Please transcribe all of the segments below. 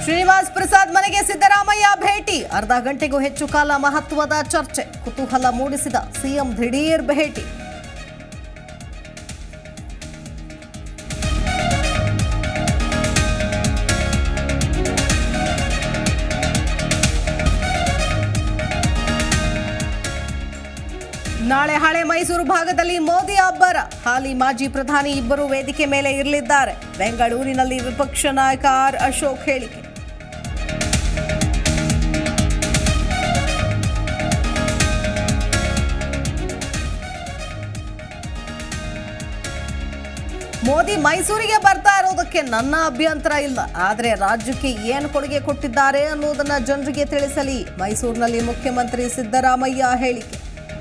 ಶ್ರೀನಿವಾಸ್ ಪ್ರಸಾದ್ ಮನೆಗೆ ಸಿದ್ದರಾಮಯ್ಯ ಭೇಟಿ ಅರ್ಧ ಗಂಟೆಗೂ ಹೆಚ್ಚು ಕಾಲ ಮಹತ್ವದ ಚರ್ಚೆ ಕುತೂಹಲ ಮೂಡಿಸಿದ ಸಿಎಂ ದಿಢೀರ್ ಭೇಟಿ ನಾಳೆ ಹಳೆ ಮೈಸೂರು ಭಾಗದಲ್ಲಿ ಮೋದಿ ಅಬ್ಬರ ಹಾಲಿ ಮಾಜಿ ಪ್ರಧಾನಿ ಇಬ್ಬರು ವೇದಿಕೆ ಮೇಲೆ ಇರಲಿದ್ದಾರೆ ಬೆಂಗಳೂರಿನಲ್ಲಿ ವಿಪಕ್ಷ ನಾಯಕ ಆರ್ ಅಶೋಕ್ ಹೇಳಿಕೆ ಮೋದಿ ಮೈಸೂರಿಗೆ ಬರ್ತಾ ಇರೋದಕ್ಕೆ ನನ್ನ ಅಭ್ಯಂತರ ಇಲ್ಲ ಆದರೆ ರಾಜ್ಯಕ್ಕೆ ಏನು ಕೊಡುಗೆ ಕೊಟ್ಟಿದ್ದಾರೆ ಅನ್ನೋದನ್ನ ಜನರಿಗೆ ತಿಳಿಸಲಿ ಮೈಸೂರಿನಲ್ಲಿ ಮುಖ್ಯಮಂತ್ರಿ ಸಿದ್ದರಾಮಯ್ಯ ಹೇಳಿಕೆ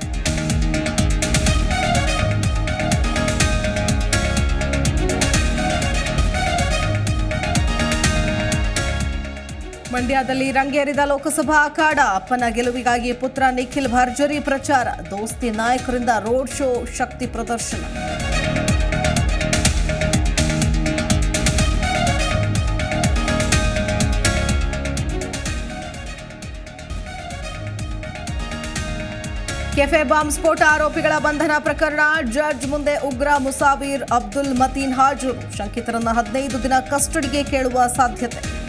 ಮಂಡ್ಯದಲ್ಲಿ ರಂಗೇರಿದ ಲೋಕಸಭಾ ಅಖಾಡ ಅಪ್ಪನ ಗೆಲುವಿಗಾಗಿ ಪುತ್ರ ನಿಖಿಲ್ ಭರ್ಜರಿ ಪ್ರಚಾರ ದೋಸ್ತಿ ನಾಯಕರಿಂದ ರೋಡ್ ಶೋ ಶಕ್ತಿ ಪ್ರದರ್ಶನ ಕೆಫೆ ಬಾಂಬ್ ಸ್ಫೋಟ ಆರೋಪಿಗಳ ಬಂಧನ ಪ್ರಕರಣ ಜಡ್ಜ್ ಮುಂದೆ ಉಗ್ರ ಮುಸಾವೀರ್ ಅಬ್ದುಲ್ ಮತೀನ್ ಹಾಜರು ಶಂಕಿತರನ್ನ ಹದಿನೈದು ದಿನ ಕಸ್ಟಡಿಗೆ ಕೇಳುವ ಸಾಧ್ಯತೆ